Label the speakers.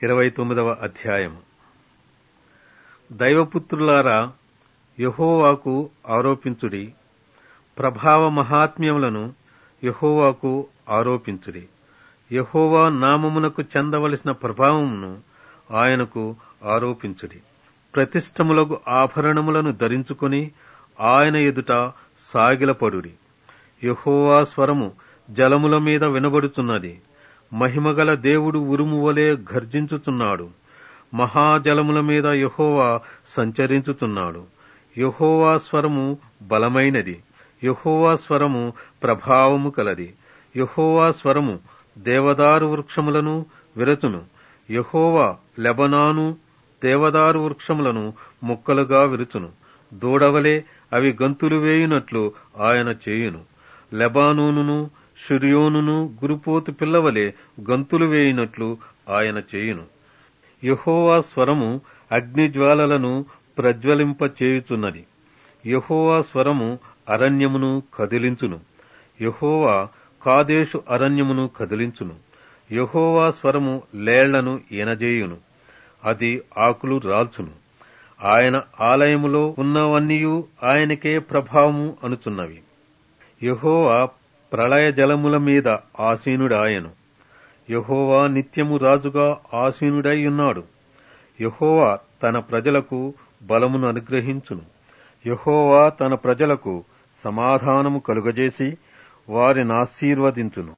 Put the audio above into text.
Speaker 1: ఇరవై తొమ్మిదవ అధ్యాయము దైవపుత్రులారా యహోవాకు ఆరోపించుడి ప్రభావ మహాత్మ్యములను యహోవాకు ఆరోపించుడి యహోవా నామమునకు చెందవలసిన ప్రభావమును ఆయనకు ఆరోపించుడి ప్రతిష్టములకు ఆభరణములను ధరించుకొని ఆయన ఎదుట సాగిలపడుడి యహోవా స్వరము జలముల మీద వినబడుచున్నది మహిమగల దేవుడు ఉరుము వలె గర్జించుచున్నాడు మహాజలముల మీద యహోవా సంచరించుచున్నాడు యహోవా స్వరము బలమైనది యహోవా స్వరము ప్రభావము కలది యహోవా స్వరము దేవదారు వృక్షములను విరచును యహోవా లెబనాను దేవదారు వృక్షములను ముక్కలుగా విరుచును దూడవలే అవి గంతులు వేయునట్లు ఆయన చేయును లెబానోనును షుర్యోనును గురుపోతు పిల్లవలే గంతులు వేయినట్లు ఆయన చేయును యహోవా స్వరము అగ్నిజ్వాలలను ప్రజ్వలింపచేయుచున్నది యహోవా స్వరము అరణ్యమును కదిలించును యహోవా కాదేశు అరణ్యమును కదిలించును యహోవా స్వరము లేళ్లను ఈనజేయును అది ఆకులు రాల్చును ఆయన ఆలయములో ఉన్నవన్నీయు ఆయనకే ప్రభావము అనుచున్నవి యహోవా ప్రళయ జలముల మీద ఆసీనుడాయను యహోవా నిత్యము రాజుగా ఆసీనుడై ఉన్నాడు యహోవా తన ప్రజలకు బలమును అనుగ్రహించును యహోవా తన ప్రజలకు సమాధానము కలుగజేసి వారినాశీర్వదించును